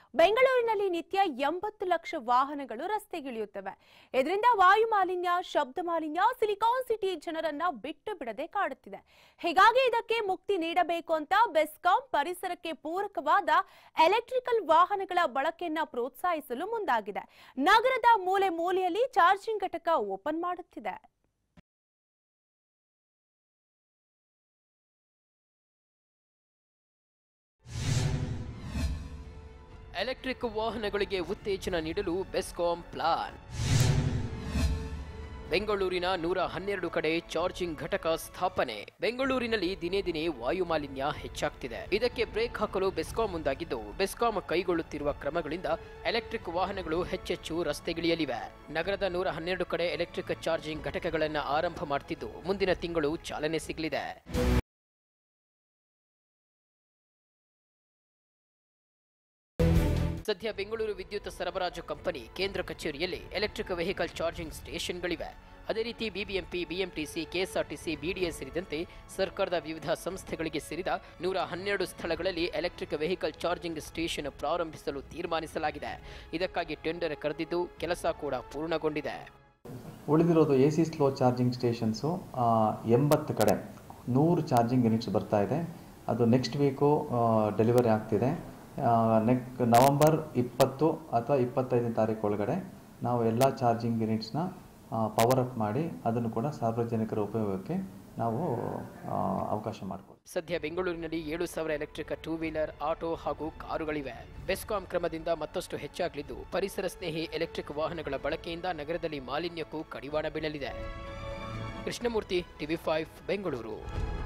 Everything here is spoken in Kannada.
ಬೆಂಗಳೂರಿನಲ್ಲಿ ನಿತ್ಯ ಎಂಬತ್ತು ಲಕ್ಷ ವಾಹನಗಳು ರಸ್ತೆಗಿಳಿಯುತ್ತವೆ ಇದರಿಂದ ವಾಯು ಮಾಲಿನ್ಯ ಶಬ್ದ ಮಾಲಿನ್ಯ ಸಿಲಿಕಾನ್ ಸಿಟಿ ಜನರನ್ನ ಬಿಟ್ಟು ಬಿಡದೆ ಕಾಡುತ್ತಿದೆ ಹೀಗಾಗಿ ಇದಕ್ಕೆ ಮುಕ್ತಿ ನೀಡಬೇಕು ಅಂತ ಬೆಸ್ಕಾಂ ಪರಿಸರಕ್ಕೆ ಪೂರಕವಾದ ಎಲೆಕ್ಟ್ರಿಕಲ್ ವಾಹನಗಳ ಬಳಕೆಯನ್ನ ಪ್ರೋತ್ಸಾಹಿಸಲು ಮುಂದಾಗಿದೆ ನಗರದ ಮೂಲೆ ಮೂಲೆಯಲ್ಲಿ ಚಾರ್ಜಿಂಗ್ ಘಟಕ ಓಪನ್ ಮಾಡುತ್ತಿದೆ ಎಲೆಕ್ಟ್ರಿಕ್ ವಾಹನಗಳಿಗೆ ಉತ್ತೇಜನ ನೀಡಲು ಬೆಸ್ಕಾಂ ಪ್ಲಾನ್ ಬೆಂಗಳೂರಿನ ನೂರ ಹನ್ನೆರಡು ಕಡೆ ಚಾರ್ಜಿಂಗ್ ಘಟಕ ಸ್ಥಾಪನೆ ಬೆಂಗಳೂರಿನಲ್ಲಿ ದಿನೇ ದಿನೇ ವಾಯು ಮಾಲಿನ್ಯ ಹೆಚ್ಚಾಗ್ತಿದೆ ಇದಕ್ಕೆ ಬ್ರೇಕ್ ಹಾಕಲು ಬೆಸ್ಕಾಂ ಮುಂದಾಗಿದ್ದು ಬೆಸ್ಕಾಂ ಕೈಗೊಳ್ಳುತ್ತಿರುವ ಕ್ರಮಗಳಿಂದ ಎಲೆಕ್ಟ್ರಿಕ್ ವಾಹನಗಳು ಹೆಚ್ಚೆಚ್ಚು ರಸ್ತೆಗಿಳಿಯಲಿವೆ ನಗರದ ನೂರ ಹನ್ನೆರಡು ಕಡೆ ಎಲೆಕ್ಟ್ರಿಕ್ ಚಾರ್ಜಿಂಗ್ ಘಟಕಗಳನ್ನು ಆರಂಭ ಮಾಡ್ತಿದ್ದು ಮುಂದಿನ ತಿಂಗಳು ಚಾಲನೆ ಸಿಗಲಿದೆ ಸದ್ಯ ಬೆಂಗಳೂರು ವಿದ್ಯುತ್ ಸರಬರಾಜು ಕಂಪನಿ ಕೇಂದ್ರ ಕಚೇರಿಯಲ್ಲಿ ಎಲೆಕ್ಟ್ರಿಕ್ ವೆಹಿಕಲ್ ಚಾರ್ಜಿಂಗ್ ಸ್ಟೇಷನ್ಗಳಿವೆ ಅದೇ ರೀತಿ ಬಿಬಿಎಂಪಿ ಬಿಎಂಟಿಸಿ ಕೆಎಸ್ಆರ್ಟಿಸಿ ಬಿಡಿಎ ಸೇರಿದಂತೆ ಸರ್ಕಾರದ ವಿವಿಧ ಸಂಸ್ಥೆಗಳಿಗೆ ಸೇರಿದ ನೂರ ಹನ್ನೆರಡು ಸ್ಥಳಗಳಲ್ಲಿ ಎಲೆಕ್ಟ್ರಿಕ್ ವೆಹಿಕಲ್ ಚಾರ್ಜಿಂಗ್ ಸ್ಟೇಷನ್ ಪ್ರಾರಂಭಿಸಲು ತೀರ್ಮಾನಿಸಲಾಗಿದೆ ಇದಕ್ಕಾಗಿ ಟೆಂಡರ್ ಕರೆದಿದ್ದು ಕೆಲಸ ಕೂಡ ಪೂರ್ಣಗೊಂಡಿದೆ ಉಳಿದಿರೋದು A C slow charging stations ಎಂಬತ್ತು ಕಡೆ ನೂರು ಚಾರ್ಜಿಂಗ್ ಯೂನಿಟ್ಸ್ ಬರ್ತಾ ಇದೆ ಅದು ನೆಕ್ಸ್ಟ್ ವೀಕು ಡೆಲಿವರಿ ಆಗ್ತಿದೆ ನೆಕ್ ನವಂಬರ್ ಇಪ್ಪತ್ತು ಅಥವಾ ಇಪ್ಪತ್ತೈದನೇ ತಾರೀಕು ಒಳಗಡೆ ನಾವು ಎಲ್ಲ ಚಾರ್ಜಿಂಗ್ ಯೂನಿಟ್ಸ್ನ ಪವರ್ ಅಪ್ ಮಾಡಿ ಅದನ್ನು ಕೂಡ ಸಾರ್ವಜನಿಕರ ಉಪಯೋಗಕ್ಕೆ ನಾವು ಆ, ಅವಕಾಶ ಮಾಡಿಕೊಡ್ತೀವಿ ಸದ್ಯ ಬೆಂಗಳೂರಿನಲ್ಲಿ ಏಳು ಸಾವಿರ ಎಲೆಕ್ಟ್ರಿಕ್ ಟೂ ವೀಲರ್ ಆಟೋ ಹಾಗೂ ಕಾರುಗಳಿವೆ ಬೆಸ್ಕಾಂ ಕ್ರಮದಿಂದ ಮತ್ತಷ್ಟು ಹೆಚ್ಚಾಗಲಿದ್ದು ಪರಿಸರ ಸ್ನೇಹಿ ಎಲೆಕ್ಟ್ರಿಕ್ ವಾಹನಗಳ ಬಳಕೆಯಿಂದ ನಗರದಲ್ಲಿ ಮಾಲಿನ್ಯಕ್ಕೂ ಕಡಿವಾಣ ಬೀಳಲಿದೆ ಕೃಷ್ಣಮೂರ್ತಿ ಟಿವಿ ಫೈವ್ ಬೆಂಗಳೂರು